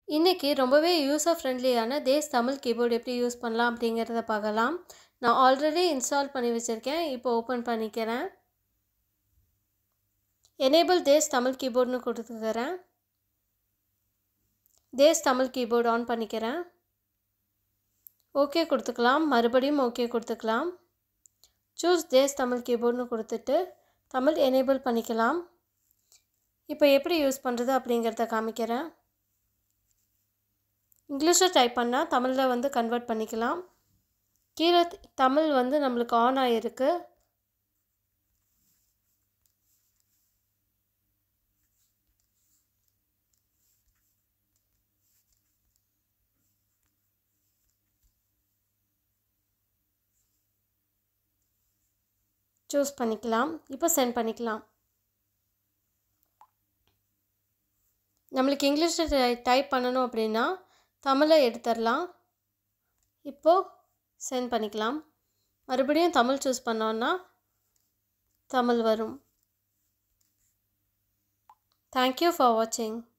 இன்றைக்கி ரொம்பவே யூஸர் ஃப்ரெண்ட்லியான தேஸ் தமிழ் கீபோர்டு எப்படி யூஸ் பண்ணலாம் அப்படிங்கிறத பார்க்கலாம் நான் ஆல்ரெடி இன்ஸ்டால் பண்ணி வச்சுருக்கேன் இப்போ ஓப்பன் பண்ணிக்கிறேன் எனேபிள் தேஸ் தமிழ் கீபோர்டுன்னு கொடுத்துக்கிறேன் தேஸ் தமிழ் கீபோர்டு ஆன் பண்ணிக்கிறேன் ஓகே கொடுத்துக்கலாம் மறுபடியும் ஓகே கொடுத்துக்கலாம் சூஸ் தேஸ் தமிழ் கீபோர்டுன்னு கொடுத்துட்டு தமிழ் எனேபிள் பண்ணிக்கலாம் இப்போ எப்படி யூஸ் பண்ணுறது அப்படிங்கிறத காமிக்கிறேன் இங்கிலீஷில் டைப் பண்ணால் தமிழில் வந்து கன்வெர்ட் பண்ணிக்கலாம் கீழே தமிழ் வந்து நம்மளுக்கு ஆன் ஆகிருக்கு சூஸ் பண்ணிக்கலாம் இப்போ சென்ட் பண்ணிக்கலாம் நம்மளுக்கு இங்கிலீஷில் டைப் பண்ணணும் அப்படின்னா தமிழை எடுத்துடலாம் இப்போது சென்ட் பண்ணிக்கலாம் மறுபடியும் தமிழ் சூஸ் பண்ணோன்னா தமிழ் வரும் தேங்க்யூ ஃபார் வாட்சிங்